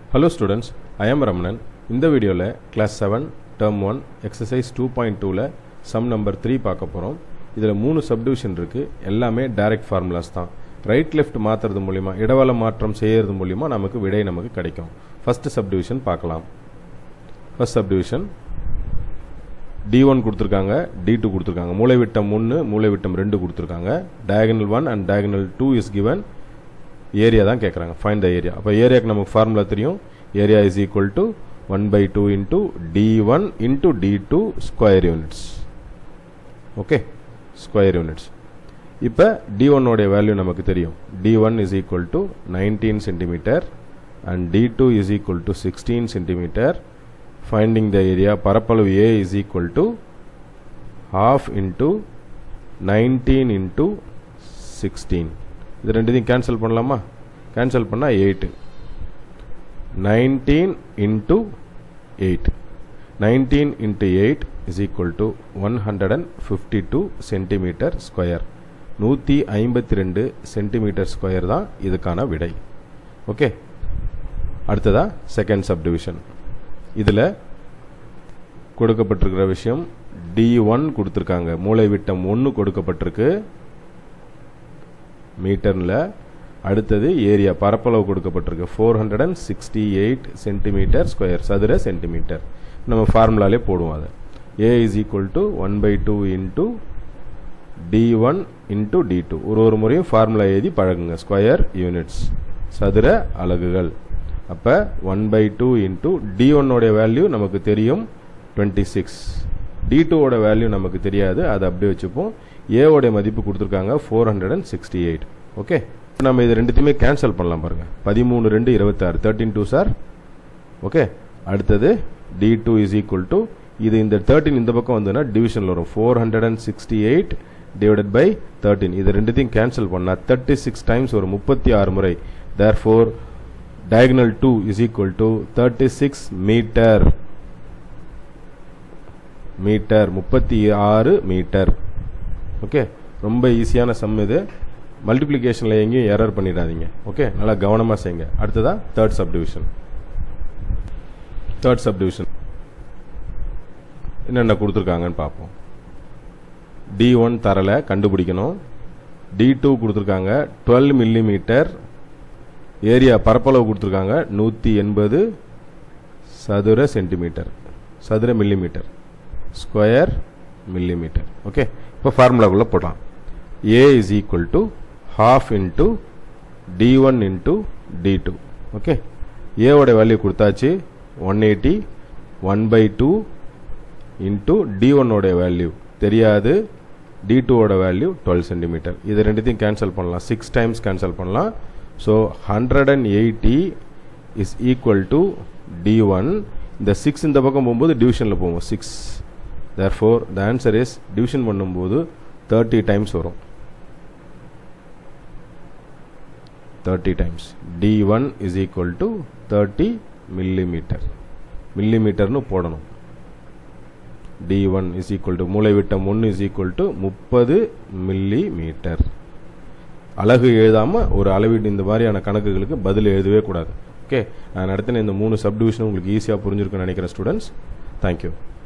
hello students I am Ramanan இந்த வீடியோவில் class seven term one exercise two point டூவில் sum number three பார்க்க போகிறோம் இதில் மூணு சப்டிவிஷன் இருக்குது எல்லாமே டைரக்ட் ஃபார்முலாஸ் தான் ரைட் லெஃப்ட் மாற்றுறது மூலிமா இடவல மாற்றம் செய்யறது மூலிமா நமக்கு விடை நமக்கு கிடைக்கும் ஃபஸ்ட்டு சப்டிவிஷன் பார்க்கலாம் ஃபஸ்ட் சப்டிவிஷன் டி ஒன் கொடுத்துருக்காங்க டி டூ கொடுத்துருக்காங்க மூளைவிட்டம் ஒன்று மூளைவிட்டம் ரெண்டு கொடுத்துருக்காங்க diagonal one and diagonal two is given area தான் கேட்குறாங்க ஃபைன் த ஏரியா அப்போ ஏரியாவுக்கு நமக்கு ஃபார்முலா தெரியும் area is equal to one by two into D one into D two square units okay square units இப்போ டி ஒன்னோடைய value நமக்கு தெரியும் D one is equal to nineteen centimetre and D two is equal to sixteen centimetre finding the area பரப்பளவு A is equal to half into nineteen into sixteen இது ரெண்டுத்தையும் cancel பண்ணலாமா cancel பண்ணால் eight nineteen into eight nineteen into eight is equal to one hundred and fifty two centimetre square நூற்றி ஐம்பத்தி ரெண்டு centimetre square தான் இதுக்கான விடை ஓகே அடுத்ததா செகண்ட் சப்டிவிஷன் இதில் கொடுக்கப்பட்டிருக்கிற விஷயம் டி ஒன் கொடுத்துருக்காங்க மூளை விட்டம் ஒன்று கொடுக்கப்பட்டிருக்கு மீட்டரில் அடுத்தது ஏரியா பரப்பளவு கொடுக்கப்பட்டிருக்கு four hundred and sixty eight centimetre square சதுர சென்டிமீட்டர் நம்ம ஃபார்முலாலே போடுவோம் அதை A is equal to one by two into D one into D two ஒரு ஒரு முறையும் ஃபார்முலா எழுதி பழகுங்க ஸ்கொயர் யூனிட்ஸ் சதுர அலகுகள் அப்போ one by two into D ஒன்னோடைய வேல்யூ நமக்கு தெரியும் டுவெண்ட்டி சிக்ஸ் டி டூவோட வேல்யூ நமக்கு தெரியாது அதை அப்படியே வச்சுப்போம் ஏவோடைய மதிப்பு கொடுத்துருக்காங்க four hundred and sixty eight okay நம்ம இது ரெண்டுத்தையுமே கேன்சல் பண்ணலாம் பாருங்க பதிமூணு ரெண்டு இருபத்தாறு தேர்ட்டின் டூ சார் ஓகே அடுத்தது D two is equal to இது இந்த தேர்ட்டின் இந்த பக்கம் வந்ததுன்னா டிவிஷனில் வரும் four hundred and sixty eight divided by thirteen இது ரெண்டுத்தையும் கேன்சல் பண்ணால் தேர்ட்டி சிக்ஸ் டைம்ஸ் ஒரு முப்பத்தி ஆறு முறை therefore diagonal two is equal to thirty six metre metre முப்பத்தி ஆறு மீட்டர் ஓகே ரொம்ப ஈஸியான சம் இது மல்டிப்ளிகேஷனில் எங்கேயும் எரர் பண்ணிடாதீங்க ஓகே நல்லா கவனமாக செய்யுங்க அடுத்ததா தேர்ட் சப்டிவிஷன் தேர்ட் சப்டிவிஷன் என்னென்ன கொடுத்துருக்காங்கன்னு பார்ப்போம் டி ஒன் தரலை கண்டுபிடிக்கணும் டி டூ கொடுத்துருக்காங்க டுவெல் மில்லிமீட்டர் ஏரியா பரப்பளவு கொடுத்துருக்காங்க நூற்றி எண்பது சதுர சென்டிமீட்டர் சதுர மில்லிமீட்டர் ஸ்கொயர் மில்லிமீட்டர் ஓகே இப்போ ஃபார்முலாக்குள்ளே போடலாம் A is equal to half into D one into D two okay ஏவோட வேல்யூ கொடுத்தாச்சு one eighty one by two into D ஒன்னோடைய வேல்யூ தெரியாது டி டூவோட வேல்யூ டுவெல் சென்டிமீட்டர் இது ரெண்டுத்தையும் கேன்சல் பண்ணலாம் சிக்ஸ் டைம்ஸ் கேன்சல் பண்ணலாம் so hundred and eighty is equal to D one இந்த சிக்ஸ் இந்த பக்கம் போகும்போது டிவிஷனில் போவோம் six therefore the answer is division பண்ணும்போது தேர்ட்டி டைம்ஸ் வரும் thirty times D one is equal to thirty millimetre மில்லிமீட்டர்னு போடணும் D one is equal to மூளைவிட்டம் ஒன்று இஸ் ஈக்குவல் டு முப்பது மில்லி மீட்டர் அழகு எழுதாமல் ஒரு அளவீடு இந்த மாதிரியான கணக்குகளுக்கு பதில் எழுதவே கூடாது ஓகே நான் நடத்தின இந்த மூணு சப்டிவிஷன் உங்களுக்கு ஈஸியாக புரிஞ்சிருக்குன்னு நினைக்கிறேன் ஸ்டூடெண்ட்ஸ் தேங்க்யூ